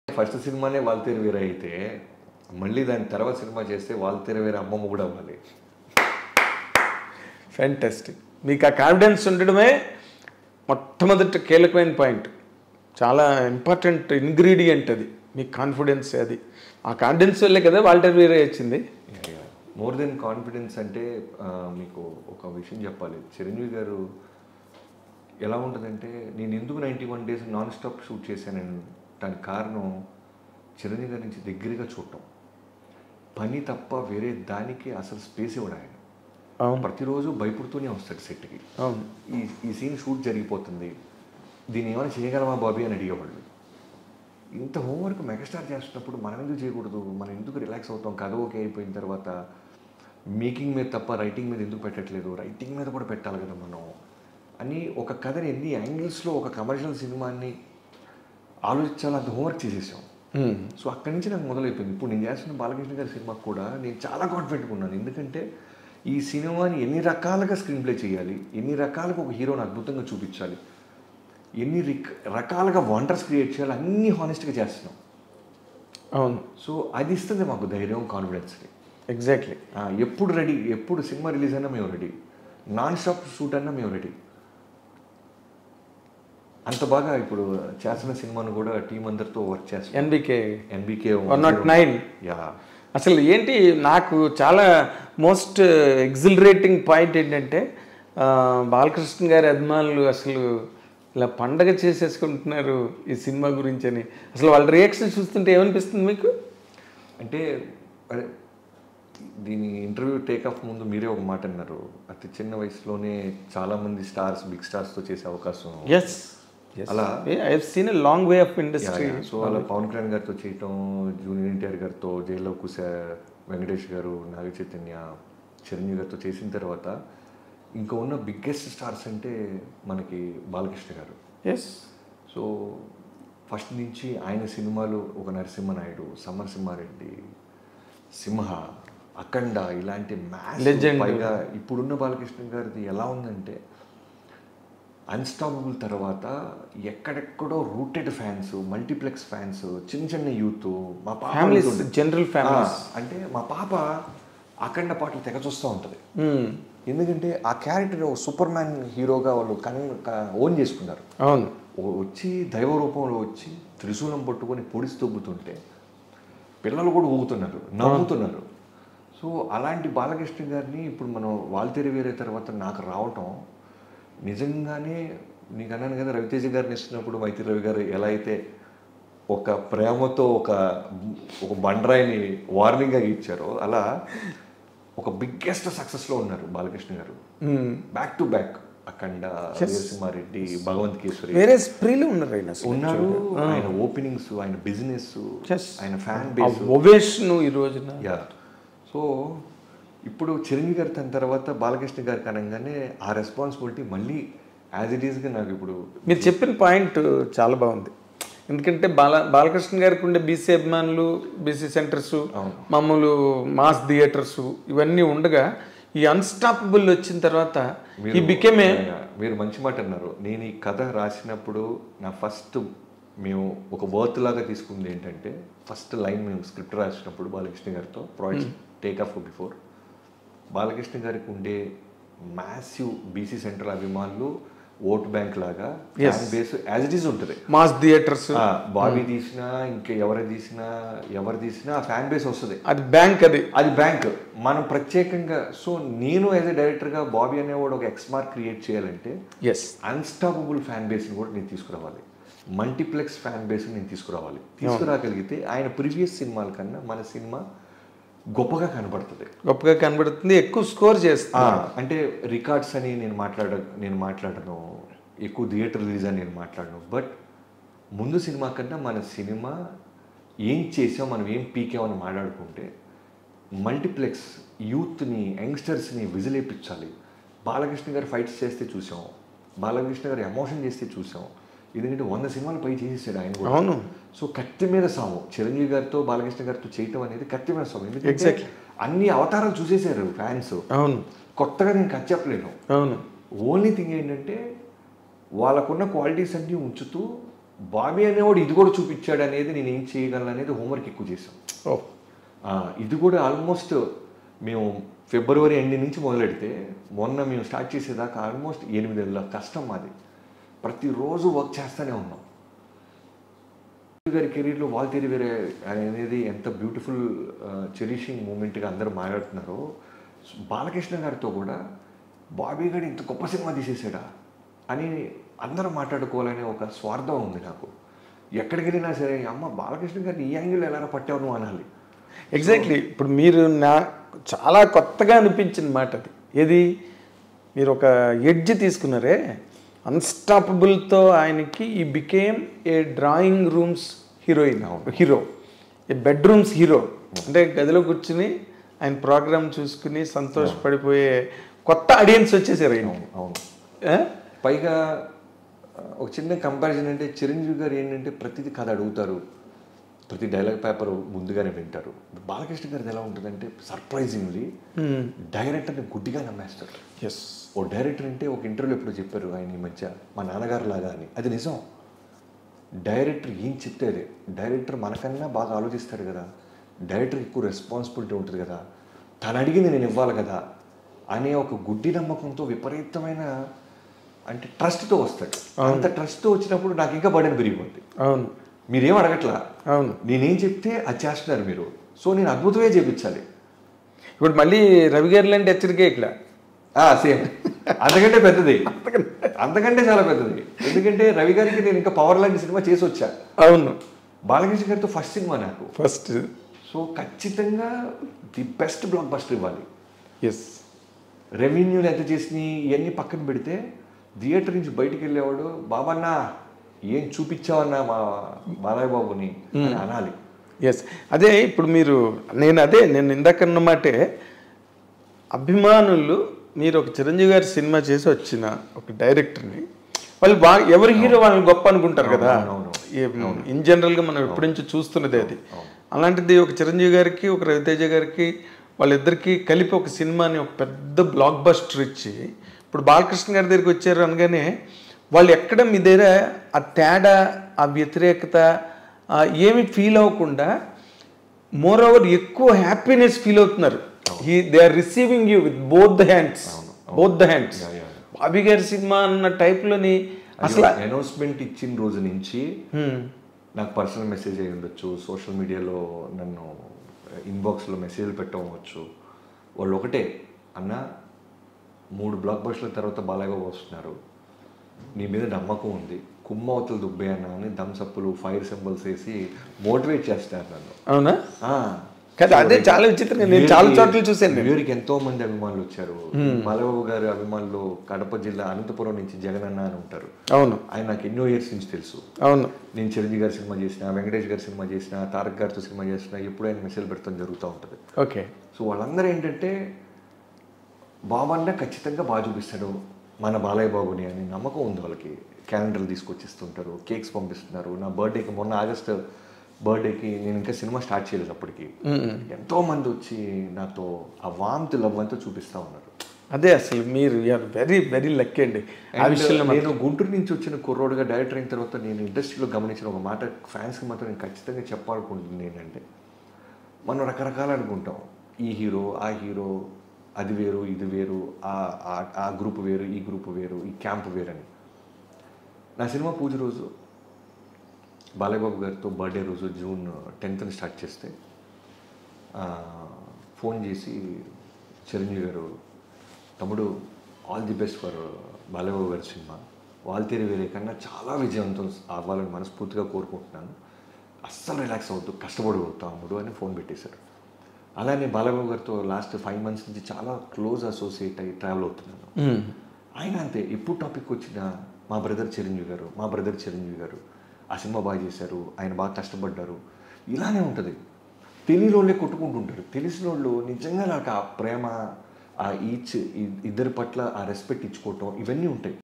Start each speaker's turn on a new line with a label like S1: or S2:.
S1: First సినిమానే వాల్తేరు వీర అయితే మళ్ళీ దాని తర్వాత సినిమా చేస్తే వాల్తేరు వీర అమ్మమ్మ కూడా అవ్వాలి
S2: ఫ్యాంటాస్టిక్ మీకు ఆ కాన్ఫిడెన్స్ ఉండడమే మొట్టమొదటి కీలకమైన పాయింట్ చాలా ఇంపార్టెంట్ ఇంగ్రీడియంట్ అది మీ కాన్ఫిడెన్స్ అది ఆ కాన్ఫిడెన్స్ వల్లే కదా వాల్టర్ వీరే వచ్చింది
S1: మోర్ దెన్ కాన్ఫిడెన్స్ అంటే ఆ, మీకు ఒక విషయం చెప్పాలి చిరంజీవి గారు ఎలా ఉంటుందంటే నేను ఎందుకు ninety one days non stop shoot చేశానని దానికి కారణం చిరంజీవి గారి నుంచి దగ్గరగా చూడటం పని తప్ప వేరే దానికి అసలు స్పేస్ ఇవ్వడం ఆయన
S2: అవును
S1: ప్రతిరోజు భయపడుతూనే వస్తాడు సెట్కి
S2: అవును
S1: ఈ ఈ సీన్ షూట్ జరిగిపోతుంది దీన్ని ఏమైనా చేయగలమా బాబీ అని అడిగేవాళ్ళు ఇంత హోంవర్క్ మెగాస్టార్ చేస్తున్నప్పుడు మనం ఎందుకు చేయకూడదు మనం ఎందుకు రిలాక్స్ అవుతాం కథ ఓకే అయిపోయిన తర్వాత మేకింగ్ మీద తప్ప రైటింగ్ మీద ఎందుకు పెట్టట్లేదు రైటింగ్ మీద కూడా పెట్టాలి కదా మనం అని ఒక కథని ఎన్ని యాంగిల్స్లో ఒక కమర్షియల్ సినిమాని ఆలోచించాలి అంత హోంవర్క్ చేసేసాం
S2: Hmm.
S1: సో అక్కడి నుంచి నాకు మొదలైపోయింది ఇప్పుడు నేను చేస్తున్న బాలకృష్ణ గారి సినిమాకి కూడా నేను చాలా కాన్ఫిడెంట్గా ఉన్నాను ఎందుకంటే ఈ సినిమాని ఎన్ని రకాలుగా స్క్రీన్ ప్లే చేయాలి ఎన్ని రకాలుగా ఒక హీరోని అద్భుతంగా చూపించాలి ఎన్ని రిక్ రకాలుగా వండర్స్ క్రియేట్ చేయాలి అన్నీ హానెస్ట్గా చేస్తున్నాం
S2: అవును
S1: సో అది ఇస్తుంది మాకు ధైర్యం కాన్ఫిడెన్స్ని
S2: ఎగ్జాక్ట్లీ
S1: ఎప్పుడు రెడీ ఎప్పుడు సినిమా రిలీజ్ అయినా మేము రెడీ నాన్ స్టాప్ షూట్ అయినా మేము రెడీ అంత బాగా ఇప్పుడు చేస్తున్న సినిమాను కూడా టీం అందరితో వర్క్ చేస్తాం
S2: NBK
S1: NBK
S2: one not nine
S1: yeah
S2: అసలు ఏంటి నాకు చాలా మోస్ట్ ఎగ్జిలరేటింగ్ పాయింట్ ఏంటంటే ఆ, బాలకృష్ణ గారి అభిమానులు అసలు ఇలా పండగ చేసేసుకుంటున్నారు ఈ సినిమా గురించి అని అసలు వాళ్ళ రియాక్షన్ చూస్తుంటే ఏమనిపిస్తుంది మీకు
S1: అంటే అదే దీని ఇంటర్వ్యూ టేక్ ఆఫ్ ముందు మీరే ఒక మాట అన్నారు అతి చిన్న వయసులోనే చాలా మంది స్టార్స్ బిగ్ స్టార్స్తో చేసే అవకాశం
S2: ఎస్
S1: అలా
S2: I seen a long way of industry
S1: so అలా పవన్ కళ్యాణ్ గారితో చేయటం జూనియర్ ఎన్టీఆర్ గారితో జైల్లో కుశ వెంకటేష్ గారు నాగ చైతన్య చిరంజీవి గారితో చేసిన తర్వాత ఇంకా ఉన్న బిగ్గెస్ట్ స్టార్స్ అంటే మనకి బాలకృష్ణ గారు
S2: ఎస్
S1: సో ఫస్ట్ నుంచి ఆయన సినిమాలు ఒక నరసింహనాయుడు సమరసింహారెడ్డి సింహ అఖండ ఇలాంటి మ్యాచ్
S2: Legend.
S1: పైగా ఇప్పుడున్న బాలకృష్ణ గారిది ఎలా ఉందంటే అన్స్టాపబుల్ తర్వాత ఎక్కడెక్కడో రూటెడ్ ఫ్యాన్స్ మల్టీప్లెక్స్ ఫ్యాన్స్ చిన్న చిన్న యూత్ మా పాప
S2: ఫ్యామిలీస్
S1: వెళ్తుండే.
S2: జనరల్ ఫ్యామిలీస్
S1: ఆ, అంటే మా పాప అఖండ పాటలు తెగ చూస్తూ ఉంటుంది ఎందుకంటే ఆ క్యారెక్టర్ సూపర్ మ్యాన్ హీరోగా వాళ్ళు కన్ ఓన్ చేసుకున్నారు
S2: అవును
S1: ఓ- వచ్చి దైవ రూపంలో వచ్చి త్రిశూలం పట్టుకొని పొడిసి తొబ్బుతుంటే పిల్లలు కూడా ఊగుతున్నారు నవ్వుతున్నారు సో అలాంటి బాలకృష్ణ గారిని ఇప్పుడు మనం వాల్తేరి వేరే తర్వాత నాకు రావటం నిజంగానే నీకు అన్నాను కదా రవితేజ గారిని ఇస్తున్నప్పుడు మైత్రి రవి గారు ఎలా అయితే ఒక ప్రేమతో ఒక ఒక బండరాయిని వార్నింగ్గా ఇచ్చారో అలా ఒక బిగ్గెస్ట్ సక్సెస్లో ఉన్నారు Balakrishna garu back to back Akhanda Veera Simha Reddy Bhagavanth Kesari
S2: వేరే స్ప్రీలు ఉన్నారు ఆయన అసలు
S1: ఉన్నారు ఆయన ఓపెనింగ్స్ ఆయన బిజినెస్
S2: Yes.
S1: ఆయన ఫ్యాన్
S2: ఆ
S1: బేస్
S2: ఒవేషన్ ఈ రోజున
S1: యా సో ఇప్పుడు చిరంజీవి గారి తన తర్వాత బాలకృష్ణ గారికి అనగానే ఆ రెస్పాన్సిబిలిటీ మళ్ళీ యాజ్ ఇట్ ఈస్గా నాకు ఇప్పుడు
S2: మీరు చెప్పిన పాయింట్ చాలా బాగుంది ఎందుకంటే బాల బాలకృష్ణ గారికి ఉండే బీసీ అభిమానులు బీసీ సెంటర్స్ మామూలు మాస్ థియేటర్స్ ఇవన్నీ ఉండగా ఈ అన్స్టాపబుల్ వచ్చిన తర్వాత ఈ బికెమే
S1: ఆయన- మీరు మంచి మాట అన్నారు నేను ఈ కథ రాసినప్పుడు నా ఫస్ట్ మేము ఒక వర్త్ లాగా తీసుకుంది ఏంటంటే ఫస్ట్ లైన్ మేము స్క్రిప్ట్ రాసినప్పుడు బాలకృష్ణ గారితో project take off before Balakrishna గారికి ఉండే మ్యాసివ్ బీసీ సెంటర్ అభిమానులు ఓట్ బ్యాంక్ లాగా fan base as it is ఉంటుంది
S2: మాస్ థియేటర్స్
S1: ఆ, బాబీ తీసినా ఇంకా ఎవరు తీసినా ఎవరు తీసినా ఆ ఫ్యాన్ బేస్ వస్తుంది
S2: అది బ్యాంక్ అది
S1: అది బ్యాంక్ మనం ప్రత్యేకంగా సో నేను యాజ్ ఎ డైరెక్టర్గా బాబీ అనేవాడు ఒక ఎక్స్ మార్క్ క్రియేట్ చేయాలంటే
S2: ఎస్
S1: అన్స్టాపబుల్ ఫ్యాన్ బేస్ని కూడా నేను తీసుకురావాలి మల్టీప్లెక్స్ ఫ్యాన్ బేస్ని నేను తీసుకురావాలి తీసుకురాగలిగితే ఆయన ప్రీవియస్ సినిమాల కన్నా మన సినిమా గొప్పగా కనబడుతుంది
S2: గొప్పగా కనబడుతుంది ఎక్కువ స్కోర్ చేస్తుంది
S1: ఆ, అంటే రికార్డ్స్ అని నేను మాట్లాడ నేను మాట్లాడను ఎక్కువ థియేటర్ రిలీజ్ అని నేను మాట్లాడను బట్ ముందు సినిమా కన్నా మన సినిమా ఏం చేసాం మనం ఏం పీకామని మాట్లాడుకుంటే మల్టీప్లెక్స్ యూత్ని యంగ్స్టర్స్ని విజిలేపించాలి బాలకృష్ణ గారు ఫైట్స్ చేస్తే చూసాం బాలకృష్ణ గారు ఎమోషన్ చేస్తే చూసాం ఎందుకంటే వంద సినిమాలు పై చేసేసాడు ఆయన కూడా
S2: అవును.
S1: సో కత్తి మీద సాము చిరంజీవి గారితో బాలకృష్ణ గారితో చేయటం అనేది కత్తి మీద సాము ఎందుకంటే
S2: Exactly.
S1: అన్ని అవతారాలు చూసేశారు ఫ్యాన్స్
S2: అవును
S1: కొత్తగా నేను కథ చెప్పలేను
S2: అవును
S1: ఓన్లీ థింగ్ ఏంటంటే వాళ్ళకున్న క్వాలిటీస్ అన్నీ ఉంచుతూ బాబీ అనేవాడు ఇది కూడా చూపించాడు అనేది నేను ఏం చేయగలను అనేది హోంవర్క్ ఎక్కువ చేశాం
S2: ఓ
S1: ఆ, ఇది కూడా ఆల్మోస్ట్ మేము ఫిబ్రవరి ఎండ్ నుంచి మొదలెడితే మొన్న మేము స్టార్ట్ చేసేదాకా ఆల్మోస్ట్ ఎనిమిది నెలల కష్టం మాది ప్రతిరోజు వర్క్ చేస్తూనే ఉన్నాం గారి కెరీర్లో వాల్ తీరి వేరే అనేది ఎంత బ్యూటిఫుల్ చెరిషింగ్ మూమెంట్గా అందరూ మాట్లాడుతున్నారో బాలకృష్ణ గారితో కూడా బాబీ గారు ఇంత గొప్ప సినిమా తీసేసాడా అని అందరూ మాట్లాడుకోవాలనే ఒక స్వార్థం ఉంది నాకు ఎక్కడికి వెళ్ళినా సరే అమ్మ బాలకృష్ణ గారిని ఈ యాంగిల్ ఎలా పట్టావు నువ్వు అనాలి
S2: ఎగ్జాక్ట్లీ ఇప్పుడు మీరు నా చాలా కొత్తగా అనిపించిన మాట అది ఏది మీరు ఒక ఎడ్జ్ తీసుకున్నారే అన్స్టాపబుల్తో ఆయనకి ఈ became a drawing rooms heroine hero a bedrooms hero అంటే గదిలో కూర్చుని ఆయన ప్రోగ్రామ్ చూసుకుని సంతోషపడిపోయే కొత్త ఆడియన్స్ వచ్చేసారు ఆయనకి
S1: అవును
S2: ఆ?
S1: పైగా ఆ, ఒక చిన్న కంపారిజన్ అంటే చిరంజీవి గారు ఏంటంటే ప్రతిదీ కథ అడుగుతారు ప్రతి డైలాగ్ పేపర్ ముందుగానే వింటారు బాలకృష్ణ గారిది ఎలా ఉంటుందంటే సర్ప్రైజింగ్లీ డైరెక్టర్ని గుడ్డిగా నమ్మేస్తారు
S2: ఎస్
S1: ఓ డైరెక్టర్ అంటే ఒక ఇంటర్వ్యూలో ఎప్పుడు చెప్పారు ఆయన ఈ మధ్య మా నాన్నగారు లాగా అని అది నిజం డైరెక్టర్ ఏం చెప్తే అదే డైరెక్టర్ మనకన్నా బాగా ఆలోచిస్తాడు కదా డైరెక్టర్ ఎక్కువ రెస్పాన్సిబిలిటీ ఉంటుంది కదా తను అడిగింది నేను ఇవ్వాలి కదా అనే ఒక గుడ్డి నమ్మకంతో విపరీతమైన అంటే ట్రస్ట్తో వస్తాడు అంత ట్రస్ట్తో వచ్చినప్పుడు నాకు ఇంకా బర్డెన్ పెరిగిపోద్ది
S2: అవును
S1: మీరేం అడగట్లా
S2: అవును
S1: నేనేం చెప్తే అది చేస్తున్నారు మీరు సో నేను అద్భుతమే చేపించాలి
S2: ఇప్పుడు మళ్ళీ రవి గారు లాంటి హెచ్చరికే ఇక్కడ
S1: సేమ్ అంతకంటే పెద్దది అంతకంటే చాలా పెద్దది ఎందుకంటే రవి గారికి నేను ఇంకా పవర్ లాంటి సినిమా చేసి వచ్చా
S2: అవును
S1: బాలకృష్ణ గారితో ఫస్ట్ సినిమా నాకు
S2: ఫస్ట్
S1: సో ఖచ్చితంగా ది బెస్ట్ బ్లాక్ బస్టర్ ఇవ్వాలి
S2: ఎస్
S1: రెవెన్యూలు ఎంత చేసినాయి ఇవన్నీ పక్కన పెడితే థియేటర్ నుంచి బయటికి వెళ్ళేవాడు బాబన్నా ఏం చూపించావన్నా మా బాలయ్య బాబుని అని అనాలి
S2: ఎస్ అదే ఇప్పుడు మీరు నేను అదే నేను ఇందాక అన్నమాటే అభిమానులు మీరు ఒక చిరంజీవి గారి సినిమా చేసి వచ్చిన ఒక డైరెక్టర్ని వాళ్ళు బాగా ఎవరి హీరో వాళ్ళని గొప్ప అనుకుంటారు కదా ఇన్ జనరల్గా మనం ఎప్పటి నుంచి చూస్తున్నది అది అలాంటిది ఒక చిరంజీవి గారికి ఒక రవితేజ గారికి వాళ్ళిద్దరికి కలిపి ఒక సినిమాని ఒక పెద్ద బ్లాక్ బస్టర్ ఇచ్చి ఇప్పుడు బాలకృష్ణ గారి దగ్గరికి వచ్చారు అనగానే వాళ్ళు ఎక్కడ మీ దగ్గర ఆ తేడా ఆ వ్యతిరేకత ఆ ఏమి ఫీల్ అవ్వకుండా మోర్ ఓవర్ ఎక్కువ హ్యాపీనెస్ ఫీల్ అవుతున్నారు he they are receiving you with both the hands both the hands Bobby గారి సినిమా అన్న టైప్లోని అసలు
S1: అనౌన్స్మెంట్ ఇచ్చిన రోజు నుంచి నాకు పర్సనల్ మెసేజ్ అయి ఉండొచ్చు సోషల్ మీడియాలో నన్ను ఇన్బాక్స్లో మెసేజ్లు పెట్టవచ్చు వాళ్ళు ఒకటే అన్న మూడు బ్లాక్ బస్టర్ల తర్వాత బాలయ్య బాబు వస్తున్నారు నీ మీద నమ్మకం ఉంది కుమ్మవతలు దుబ్బే అన్న అని దంసప్పులు ఫైర్ సింబల్స్ వేసి మోటివేట్ చేస్తారు నన్ను
S2: అవునా
S1: ఆ.
S2: కదా అదే చాలా విచిత్రంగా నేను చాలా చోట్ల చూశాను నేను.
S1: వీరికి ఎంతో మంది అభిమానులు వచ్చారు బాలబాబు గారి అభిమానులు కడప జిల్లా అనంతపురం నుంచి జగనన్న అని ఉంటారు
S2: అవును
S1: ఆయన నాకు ఎన్నో ఇయర్స్ నుంచి తెలుసు
S2: అవును
S1: నేను చిరంజీవి గారి సినిమా చేసిన వెంకటేష్ గారి సినిమా చేసిన తారక్ గారితో సినిమా చేసిన ఎప్పుడు ఆయన మెసేజ్ పెడతాం జరుగుతూ ఉంటుంది
S2: ఓకే
S1: సో వాళ్ళందరూ ఏంటంటే బాబన్న ఖచ్చితంగా బాగా చూపిస్తాడు మన బాలయ్య బాబుని అని నమ్మకం ఉంది వాళ్ళకి క్యాలెండర్లు తీసుకొచ్చిస్తుంటారు కేక్స్ పంపిస్తున్నారు నా బర్త్డేకి మొన్న ఆగస్ట్ బర్త్డేకి నేను ఇంకా సినిమా స్టార్ట్ చేయలేదు అప్పటికి ఎంతో మంది వచ్చి నాతో ఆ వామ్త్ లవ్ అంతా చూపిస్తా ఉన్నారు
S2: అదే అసలు మీరు యూఆర్ వెరీ వెరీ లక్కీ అండి ఆ
S1: And
S2: విషయంలో మాత్రం.
S1: నేను గుంటూరు నుంచి వచ్చిన కుర్రోడుగా డైరెక్టర్ అయిన తర్వాత నేను ఇండస్ట్రీలో గమనించిన ఒక మాట ఫ్యాన్స్కి మాత్రం నేను ఖచ్చితంగా చెప్పాలనుకుంటుంది ఏంటంటే మనం రకరకాలు అనుకుంటాం ఈ హీరో ఆ హీరో అది వేరు ఇది వేరు ఆ ఆ- ఆ గ్రూప్ వేరు ఈ గ్రూప్ వేరు ఈ క్యాంప్ వేరు అని నా సినిమా పూజ రోజు బాలయ్యబాబు గారితో బర్త్డే రోజు జూన్ టెన్త్ని స్టార్ట్ చేస్తే ఆ, ఫోన్ చేసి చిరంజీవి గారు తమ్ముడు all the best for Balayya Babu గారి సినిమా వాల్తీరి వేరే కన్నా చాలా విజయవంతం అవ్వాలని మనస్ఫూర్తిగా కోరుకుంటున్నాను అస్సలు రిలాక్స్ అవుతూ కష్టపడి తమ్ముడు అని ఫోన్ పెట్టేశారు అలానే బాలయ్యబాబు గారితో లాస్ట్ ఫైవ్ మంత్స్ నుంచి చాలా క్లోజ్ అసోసియేట్ అయ్యి ట్రావెల్ అవుతున్నాను
S2: మ్మ్.
S1: ఆయన అంతే ఎప్పుడు టాపిక్ వచ్చినా మా బ్రదర్ చిరంజీవి గారు మా బ్రదర్ చిరంజీవి గారు ఆ సినిమా బాగా చేశారు ఆయన బాగా కష్టపడ్డారు ఇలానే ఉంటుంది తెలియని వాళ్ళే కొట్టుకుంటుంటారు తెలిసిన వాళ్ళు నిజంగా నాకు ఆ ప్రేమ ఆ ఈచ్ ఇద్దరి పట్ల ఆ రెస్పెక్ట్ ఇచ్చుకోవటం ఇవన్నీ ఉంటాయి